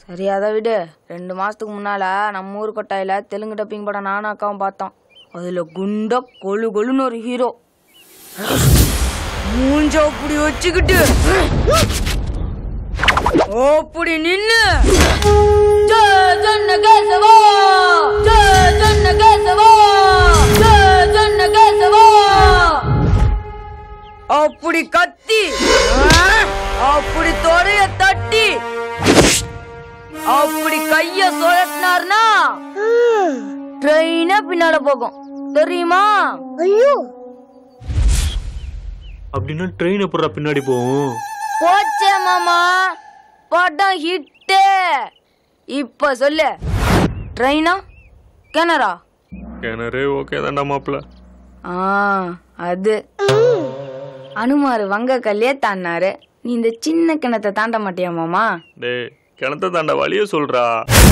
சரி அதை விடு ரெண்டு மாசத்துக்கு முன்னால நம்ம ஊர் கொட்டாயில தெலுங்கு டப்பிங் படம் நானும் அக்காவும் பார்த்தோம் அதுல குண்டா கொழு கொழுன்னு ஒரு ஹீரோ மூஞ்ச அப்படி வச்சுக்கிட்டு அப்படி நின்னு ஜெய ஜன்ன கேசவா ஜெய ஜன்ன கேசவா ஜெய ஜன்ன கேசவா அப்படி கத்தி அப்படி தொடைய தட்டி அப்படி கைய சுழட்டினார்னா ட்ரெயினே பின்னால போகும் தெரியுமா ஐயோ அப்படின்னா ட்ரெயின் எப்படா பின்னாடி போகும் போச்சே மாமா படம் ஹிட்டு இப்ப சொல்லு ட்ரெயினா கிணறா கிணறு ஓகே தான்டா மாப்பிள்ள ஆ அது அனுமாரு வங்க கல்லே தாண்டாரு நீ இந்த சின்ன கிணத்தை தாண்ட மாட்டியா மாமா டேய் கிணத்த தாண்டா வழிய சொல்றா